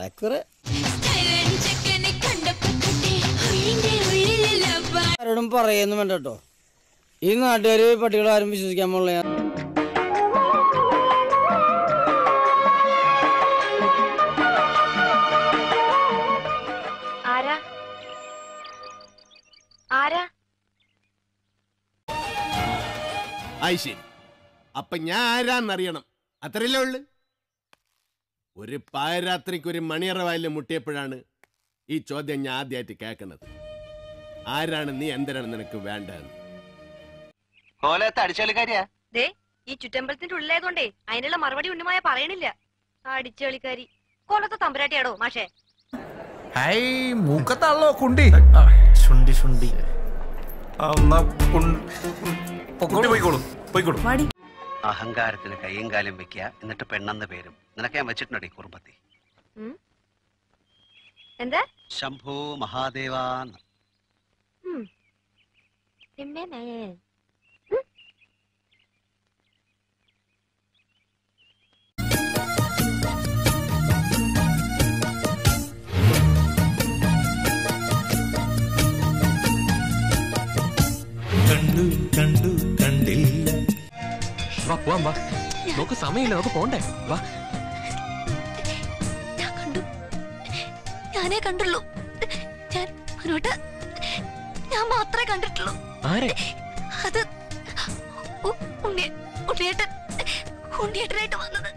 ഏറെക്കുറെ ചെക്കനെ കണ്ടപ്പോ തൊട്ടേ ഉള്ളിന്റെ ഉള്ളിലുള്ള ആരോടും പറയുന്നു വേണ്ട കേട്ടോ ഈ നാട്ടുകാര് പട്ടികളെ ആരും വിശ്വസിക്കാൻ പോലുള്ള ഞാൻ ആരാ ആരാ ആയി ശരി അപ്പൊ ഞാൻ ആരാന്നറിയണം അത്രയല്ലേ ഉള്ളു ഒരു പാരാത്രിക്ക് ഒരു മണിയറ വായില് മുട്ടിയപ്പോഴാണ് ഈ ചോദ്യം ഞാൻ ആദ്യമായിട്ട് കേൾക്കുന്നത് ആരാണ് നീ എന്തരാണ് നിനക്ക് വേണ്ടതെന്ന് കോലത്തെ അടിച്ചളിക്കാരിയാ ദേ ഈ ചുറ്റമ്പലത്തിന്റെ ഉള്ളിലായതുകൊണ്ടേ അതിനുള്ള മറുപടി ഉണ്ണിമായ പറയണില്ല അടിച്ചളിക്കാരി കൊല്ലത്തെ തമ്പുരാട്ടിയാടോ മാഷേ ഹൈ മൂക്കത്താണല്ലോ കുണ്ടി ശുണ്ടി ശുണ്ടി എന്നാ കുൺ- കുണ്ടി പോയിക്കോളൂ പോയിക്കോളൂ അഹങ്കാരത്തിന് കയ്യും കാലും വെക്കുക എന്നിട്ട് പെണ്ണെന്ന പേരും നിനക്ക് ഞാൻ വെച്ചിട്ടുണ്ടോ കുറുമ്പത്തി ഉം? എന്താ ശംഭു മഹാദേവാന്ന് ഉം. എമ്മേനേ. കണ്ടു കണ്ടു കണ്ടില്ല വാ പോവാം വാ നോക്ക് സമയമില്ല നമുക്ക് പോണ്ടേ വാ ഞാൻ കണ്ടു ഞാനേ കണ്ടുള്ളൂ ഞാൻ മനോട്ട് ഞാൻ മാത്രമേ കണ്ടിട്ടുള്ളൂ ആരെ അത് ഉ- ഉണ്ണി ഉണ്ണിയേട്ടൻ ഉണ്ണിയേട്ടനായിട്ട് വന്നത്